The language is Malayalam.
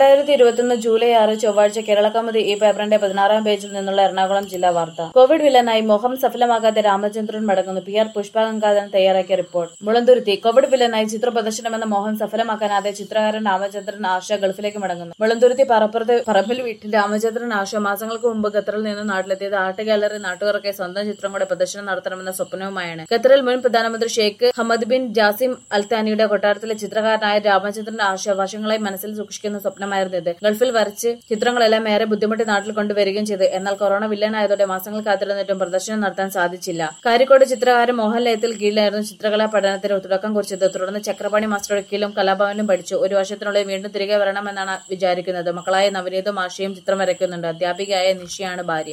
രണ്ടായിരത്തി ഇരുപത്തിയൊന്ന് ജൂലൈ ആറ് ചൊവ്വാഴ്ച കേരളകൗമുദി ഈ പേപ്പറിന്റെ പതിനാറാം പേജിൽ നിന്നുള്ള എറണാകുളം ജില്ലാ വാർത്ത കോവിഡ് വില്ലനായി മോഹം സഫലമാകാതെ രാമചന്ദ്രൻ മടങ്ങുന്നു പി ആർ പുഷ്പഗംഗാധരൻ തയ്യാറാക്കിയ റിപ്പോർട്ട് മുളന്തുരുത്തി കോവിഡ് വില്ലനായി ചിത്ര പ്രദർശനമെന്ന മോഹം സഫലമാക്കാനാതെ ചിത്രകാരൻ രാമചന്ദ്രൻ ആശ ഗൾഫിലേക്ക് മടങ്ങുന്നു മുളന്തുരുത്തി പറപ്പുറത്ത് പറമ്പിൽ വീട്ടിൽ രാമചന്ദ്രൻ ആശ മാസങ്ങൾക്ക് മുമ്പ് ഖത്തറിൽ നിന്ന് നാട്ടിലെത്തിയത് ആർട്ട് ഗാലറി നാട്ടുകാർക്ക് സ്വന്തം ചിത്രങ്ങളുടെ പ്രദർശനം നടത്തണമെന്ന സ്വപ്നവുമായാണ് ഖത്തറിൽ മുൻ പ്രധാനമന്ത്രി ഷെയ്ഖ് ഹമദ് ബിൻ ജാസിം അൽത്താനിയുടെ കൊട്ടാരത്തിലെ ചിത്രകാരനായ രാമചന്ദ്രൻ ആശ വർഷങ്ങളായി മനസ്സിൽ സൂക്ഷിക്കുന്ന സ്വപ്നമായിരുന്നു ഇത് ഗൾഫിൽ വരച്ച് ചിത്രങ്ങളെല്ലാം ഏറെ ബുദ്ധിമുട്ടി നാട്ടിൽ കൊണ്ടുവരികയും ചെയ്തു എന്നാൽ കൊറോണ വില്ലനായതോടെ മാസങ്ങൾ കാത്തിരുന്നിട്ടും പ്രദർശനം നടത്താൻ സാധിച്ചില്ല കാരിക്കോട് ചിത്രകാരൻ മോഹൻ ലയത്തിൽ കീഴിലായിരുന്നു ചിത്രകലാ പഠനത്തിന് തുടക്കം കുറിച്ചത് തുടർന്ന് ചക്രപാണി മാസ്റ്ററുടെ കീഴിലും കലാഭവനിലും പഠിച്ചു ഒരു വർഷത്തിനുള്ളിൽ വീണ്ടും തിരികെ വരണമെന്നാണ് വിചാരിക്കുന്നത് മക്കളായ നവനീതും ആശയും ചിത്രം വരയ്ക്കുന്നുണ്ട് അധ്യാപികയായ നിഷയാണ് ഭാര്യ